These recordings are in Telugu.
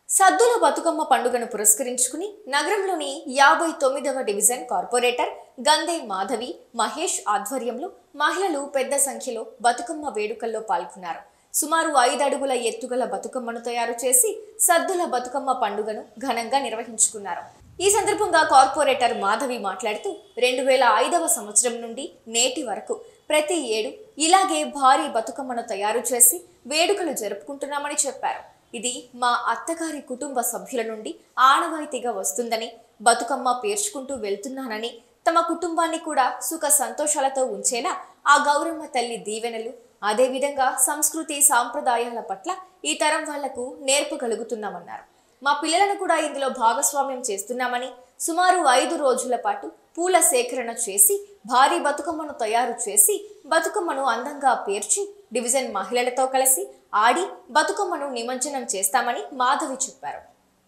సద్దుల బతుకమ్మ పండుగను పురస్కరించుకుని నగరంలోని యాభై తొమ్మిదవ డివిజన్ కార్పొరేటర్ గందే మాధవి మహేష్ ఆధ్వర్యంలో మహిళలు పెద్ద సంఖ్యలో బతుకమ్మ వేడుకల్లో పాల్గొన్నారు సుమారు ఐదు అడుగుల ఎత్తుగల బతుకమ్మను తయారు చేసి సద్దుల బతుకమ్మ పండుగను ఘనంగా నిర్వహించుకున్నారు ఈ సందర్భంగా కార్పొరేటర్ మాధవి మాట్లాడుతూ రెండు వేల ఐదవ సంవత్సరం నుండి నేటి వరకు ప్రతి ఏడు ఇలాగే భారీ బతుకమ్మను తయారు చేసి వేడుకలు జరుపుకుంటున్నామని చెప్పారు ఇది మా అత్తగారి కుటుంబ సభ్యుల నుండి ఆనవాయితీగా వస్తుందని బతుకమ్మ పేర్చుకుంటూ వెళ్తున్నానని తమ కుటుంబాన్ని కూడా సుఖ సంతోషాలతో ఉంచేలా ఆ గౌరమ్మ తల్లి దీవెనలు అదేవిధంగా సంస్కృతి సాంప్రదాయాల పట్ల ఈ తరం వాళ్లకు నేర్పగలుగుతున్నామన్నారు మా పిల్లలను కూడా ఇందులో భాగస్వామ్యం చేస్తున్నామని సుమారు ఐదు రోజుల పాటు పూల సేకరణ చేసి భారీ బతుకమ్మను తయారు చేసి బతుకమ్మను అందంగా పేర్చి డివిజన్ మహిళలతో కలిసి ఆడి బతుకమ్మను నిమజ్జనం చేస్తామని మాధవి చెప్పారు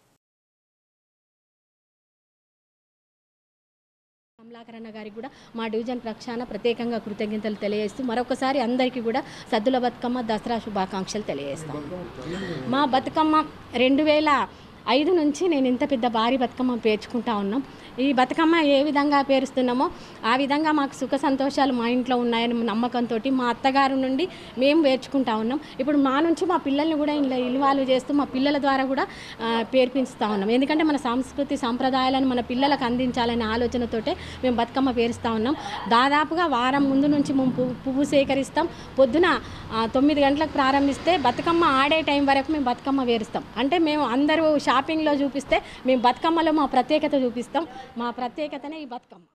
కమలాకరణ గారికి కూడా మా డివిజన్ ప్రక్షాళన ప్రత్యేకంగా కృతజ్ఞతలు తెలియజేస్తూ మరొకసారి అందరికీ కూడా సద్దుల బతుకమ్మ దసరా శుభాకాంక్షలు తెలియజేస్తాం మా బతుకమ్మ రెండు వేల ఐదు నుంచి నేను ఇంత పెద్ద భారీ బతుకమ్మ పేర్చుకుంటా ఉన్నాం ఈ బతుకమ్మ ఏ విధంగా పేరుస్తున్నామో ఆ విధంగా మాకు సుఖ సంతోషాలు మా ఇంట్లో ఉన్నాయని నమ్మకంతో మా అత్తగారు నుండి మేము పేర్చుకుంటా ఉన్నాం ఇప్పుడు మా నుంచి మా పిల్లల్ని కూడా ఇలా ఇన్వాల్వ్ చేస్తూ మా పిల్లల ద్వారా కూడా ఆ, పేర్పిస్తూ ఉన్నాం ఎందుకంటే మన సంస్కృతి సాంప్రదాయాలను మన పిల్లలకు అందించాలనే ఆలోచనతోటే మేము బతుకమ్మ పేరుస్తూ ఉన్నాం దాదాపుగా వారం ముందు నుంచి మేము పువ్వు పువ్వు సేకరిస్తాం పొద్దున ఆ, తొమ్మిది గంటలకు ప్రారంభిస్తే బతుకమ్మ ఆడే టైం వరకు మేము బతుకమ్మ వేరుస్తాం అంటే మేము అందరూ షాపింగ్లో చూపిస్తే మేము బతుకమ్మలో మా ప్రత్యేకత చూపిస్తాం మా ప్రత్యేకతనే ఈ బతుకమ్మ